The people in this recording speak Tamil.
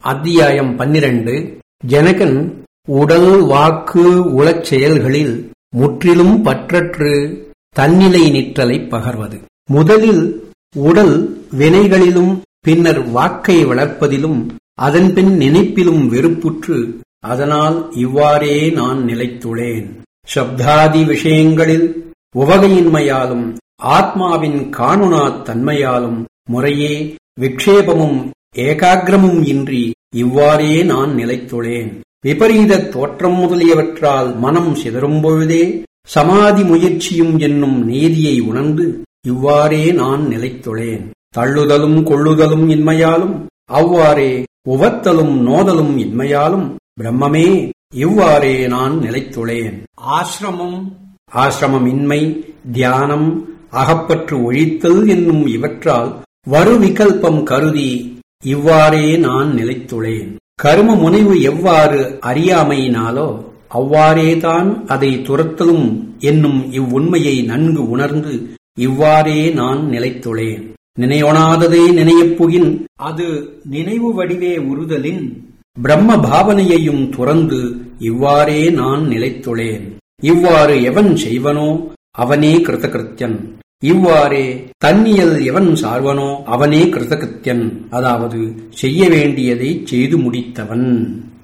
அத்தியாயம் பன்னிரண்டு ஜனகன் உடல் வாக்கு உளச் செயல்களில் முற்றிலும் பற்றற்று தன்னிலை நிற்றலை பகர்வது முதலில் உடல் வினைகளிலும் பின்னர் வாக்கை வளர்ப்பதிலும் அதன்பின் நினைப்பிலும் வெறுப்புற்று அதனால் இவ்வாறே நான் நிலைத்துளேன் சப்தாதி விஷயங்களில் உவகையின்மையாலும் ஆத்மாவின் காணுனாத் தன்மையாலும் முறையே விக்ஷேபமும் ஏகாகிரமும் இன்றி இவ்வாறே நான் நிலைத்துளேன் விபரீத தோற்றம் முதலியவற்றால் மனம் சிதறும் பொழுதே சமாதி முயற்சியும் என்னும் நீதியை உணர்ந்து இவ்வாறே நான் நிலைத்துளேன் தள்ளுதலும் கொள்ளுதலும் இன்மையாலும் அவ்வாறே உவத்தலும் நோதலும் இன்மையாலும் பிரம்மமே இவ்வாறே நான் நிலைத்துளேன் ஆசிரமம் ஆசிரமம் இன்மை தியானம் அகப்பற்று ஒழித்தல் என்னும் இவற்றால் வரு விகல்பம் கருதி இவ்வாறே நான் நிலைத்துளேன் கரும முனைவு எவ்வாறு அறியாமையினாலோ அவ்வாறேதான் அதை துரத்தலும் என்னும் இவ்வுண்மையை நன்கு உணர்ந்து இவ்வாறே நான் நிலைத்துளேன் நினைவொணாததை நினையப் புகின் அது நினைவு வடிவே உறுதலின் பிரம்ம பாவனையையும் துறந்து இவ்வாறே நான் நிலைத்துளேன் இவ்வாறு எவன் செய்வனோ அவனே கிருத்தகிருத்தியன் இவ்வாறே தன்னியல் எவன் சார்வனோ அவனே கிருதகிருத்தியன் அதாவது செய்ய வேண்டியதை செய்து முடித்தவன்